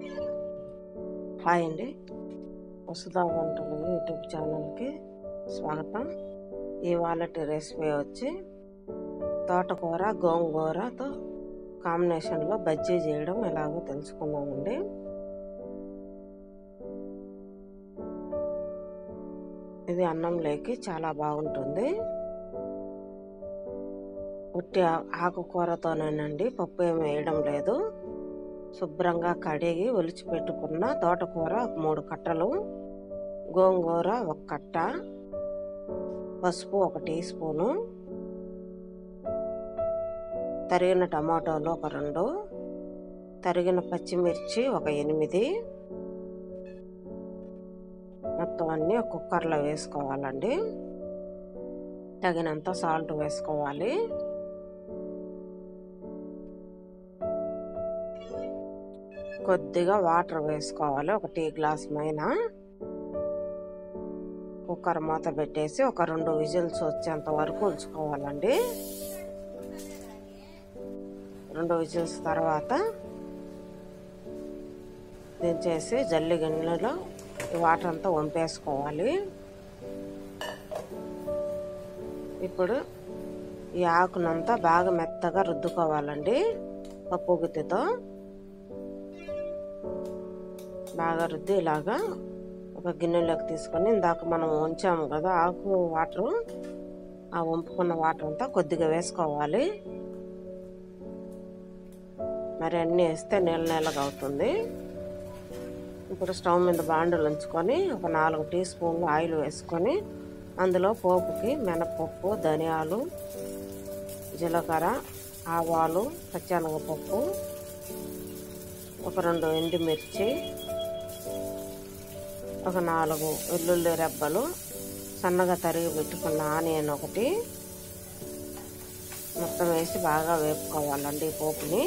hi అండి వసుధా వంటలు YouTube ఛానల్కి స్వాగతం ఇవాళ రెసిపీ వచ్చి తోటకూర గోంగూరతో కాంబినేషన్లో బజ్జీ చేయడం ఎలాగో తెలుసుకుందామండి ఇది అన్నంలోకి చాలా బాగుంటుంది ఉట్టి ఆకుకూరతోనేనండి పప్పు ఏమి వేయడం లేదు శుభ్రంగా కడిగి ఒలిచి పెట్టుకున్న తోటకూర మూడు కట్టలు గోంగూర ఒక కట్ట పసుపు ఒక టీ స్పూను తరిగిన టమాటోలు ఒక రెండు తరిగిన పచ్చిమిర్చి ఒక ఎనిమిది మొత్తం అన్నీ కుక్కర్లో వేసుకోవాలండి తగినంత సాల్ట్ వేసుకోవాలి కొద్దిగా వాటర్ వేసుకోవాలి ఒక టీ గ్లాస్ పైన కుక్కర్ మూత పెట్టేసి ఒక రెండు విజిల్స్ వచ్చేంత వరకు ఉంచుకోవాలండి రెండు విజిల్స్ తర్వాత దించేసి జల్లి గిన్నెలో ఈ వాటర్ అంతా వంపేసుకోవాలి ఇప్పుడు ఈ ఆకునంతా బాగా మెత్తగా రుద్దుకోవాలండి పప్పు గుత్తితో బాగా రుద్ది ఇలాగా ఒక గిన్నెలోకి తీసుకొని ఇందాక మనం ఉంచాము కదా ఆకు వాటర్ ఆ వంపుకున్న వాటర్ అంతా కొద్దిగా వేసుకోవాలి మరి అన్నీ వేస్తే నీళ్ళ నీళ్ళగా అవుతుంది ఇప్పుడు స్టవ్ మీద బాండులు ఉంచుకొని ఒక నాలుగు టీ స్పూన్లు ఆయిల్ వేసుకొని అందులో పోపుకి మినపప్పు ధనియాలు జీలకర్ర ఆవాలు పచ్చెనగపప్పు ఒక రెండు ఎండుమిర్చి ఒక నాలుగు వెల్లుల్లి రెబ్బలు సన్నగా తరిగి పెట్టుకున్న ఆనియన్ ఒకటి మొత్తం వేసి బాగా వేపుకోవాలండి పోపుని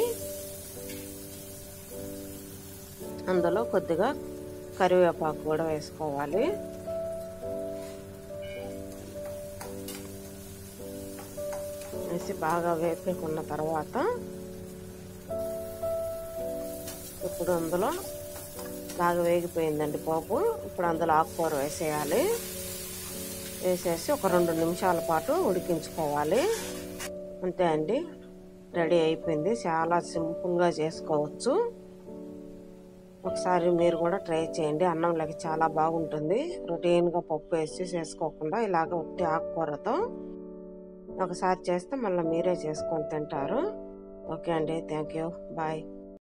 అందులో కొద్దిగా కరివేపాకు కూడా వేసుకోవాలి వేసి బాగా వేపుకున్న తర్వాత ఇప్పుడు అందులో బాగా వేగిపోయిందండి పోపు ఇప్పుడు అందులో ఆకుకూర వేసేయాలి వేసేసి ఒక రెండు నిమిషాల పాటు ఉడికించుకోవాలి అంతే అండి రెడీ అయిపోయింది చాలా సింపుల్గా చేసుకోవచ్చు ఒకసారి మీరు కూడా ట్రై చేయండి అన్నంలోకి చాలా బాగుంటుంది రొటీన్గా పప్పు వేసి చేసుకోకుండా ఇలాగ ఉట్టి ఆకుకూరతో ఒకసారి చేస్తే మళ్ళీ మీరే చేసుకొని తింటారు ఓకే అండి థ్యాంక్ యూ బాయ్